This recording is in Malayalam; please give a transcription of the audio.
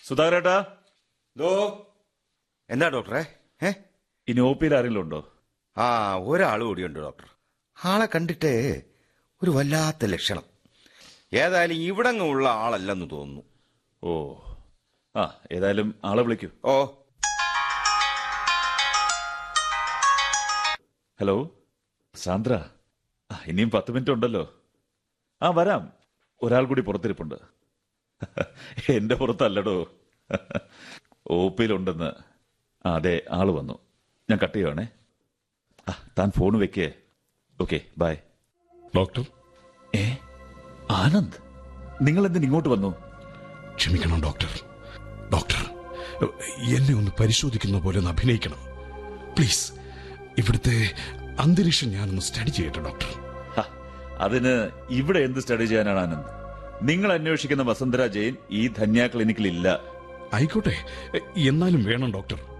സുധാകരേട്ടാ ദോ എന്താ ഡോക്ടറെ ഏ ഇനി ഒ പിയിൽ ആരെങ്കിലും ഉണ്ടോ ആ ഒരാൾ കൂടിയുണ്ട് ഡോക്ടർ ആളെ കണ്ടിട്ട് ഒരു വല്ലാത്ത ലക്ഷണം ഏതായാലും ഇവിടങ്ങ് ഉള്ള ആളല്ലെന്ന് തോന്നുന്നു ഓ ആ ഏതായാലും ആളെ വിളിക്കൂ ഓ ഹലോ സാന്ദ്ര ആ, ഇനിയും പത്ത് മിനിറ്റ് ഉണ്ടല്ലോ ആ വരാം ഒരാൾ കൂടി പുറത്തിരിപ്പുണ്ട് എന്റെ പുറത്തല്ലടോ ഒ പിയിലുണ്ടെന്ന് ആ അതെ ആള് വന്നു ഞാൻ കട്ട് ചെയ്യുവാണേ ആ താൻ ഫോൺ വെക്കേ ഓക്കെ ബൈ ഡോക്ടർ ഏ ആനന്ദ് നിങ്ങൾ എന്തിന് ഇങ്ങോട്ട് വന്നു ക്ഷമിക്കണം ഡോക്ടർ ഡോക്ടർ എന്നെ ഒന്ന് പരിശോധിക്കുന്ന പോലെ ഒന്ന് അഭിനയിക്കണം പ്ലീസ് ഇവിടുത്തെ അന്തരീക്ഷം ഞാനൊന്ന് സ്റ്റഡി ചെയ്യട്ടെ ഡോക്ടർ ഹ, അതിന് ഇവിടെ എന്ത് സ്റ്റഡി ചെയ്യാനാണ് ആനന്ദ് നിങ്ങൾ അന്വേഷിക്കുന്ന വസുന്ധര ജെയിൻ ഈ ധന്യ ക്ലിനിക്കിൽ ഇല്ല ആയിക്കോട്ടെ എന്നാലും വേണം ഡോക്ടർ